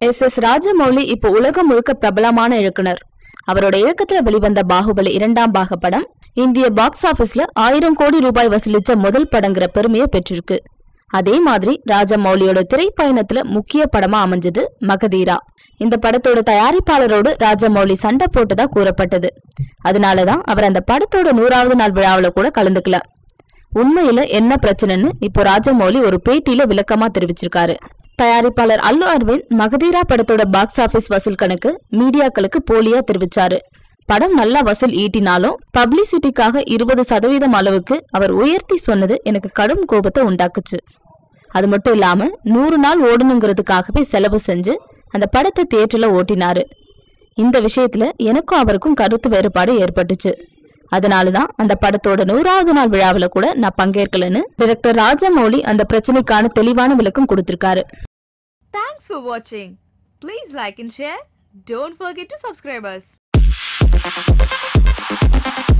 S S Rajamouli இப்போ உலகம் முழுக்க பிரபலமான இயக்குனர் அவரோட இயக்கத்துல வெளிவந்த பாகுபலி இரண்டாம் பாக படம் இந்திய பாக்ஸ் ஆபீஸ்ல ஆயிரம் கோடி ரூபாய் வசூலிச்ச முதல் படங்கிற பெருமையை பெற்றிருக்கு அதே மாதிரி ராஜமௌலியோட திரைப்பயணத்துல முக்கிய படமா அமைஞ்சது மகதீரா இந்த படத்தோட தயாரிப்பாளரோடு ராஜமௌலி சண்டை போட்டதா கூறப்பட்டது அதனாலதான் அவர் அந்த படத்தோட நூறாவது நாள் விழாவுல கூட கலந்துக்கல உண்மையில என்ன பிரச்சனைன்னு இப்போ ராஜமௌலி ஒரு பேட்டியில விளக்கமா தெரிவிச்சிருக்காரு தயாரிப்பாளர் அல்லு அரவிந்த் மகதீரா படத்தோட பாக்ஸ் ஆபீஸ் வசூல் கணக்கு மீடியாக்களுக்கு போலியா தெரிவிச்சாரு படம் நல்லா வசூல் ஈட்டினாலும் பப்ளிசிட்டிக்காக இருபது சதவீதம் அளவுக்கு அவர் உயர்த்தி சொன்னது எனக்கு கடும் கோபத்தை உண்டாக்குச்சு அது மட்டும் இல்லாம நூறு நாள் ஓடணுங்கிறதுக்காகவே செலவு செஞ்சு அந்த படத்தை தியேட்டர்ல ஓட்டினாரு இந்த விஷயத்துல எனக்கும் அவருக்கும் கருத்து வேறுபாடு ஏற்பட்டுச்சு அதனாலதான் அந்த படத்தோட நூறாவது நாள் விழாவில் கூட நான் பங்கேற்கலன்னு டைரக்டர் ராஜமௌலி அந்த பிரச்சனைக்கான தெளிவான விளக்கம் கொடுத்திருக்காரு Thanks for watching. Please like and share. Don't forget to subscribe us.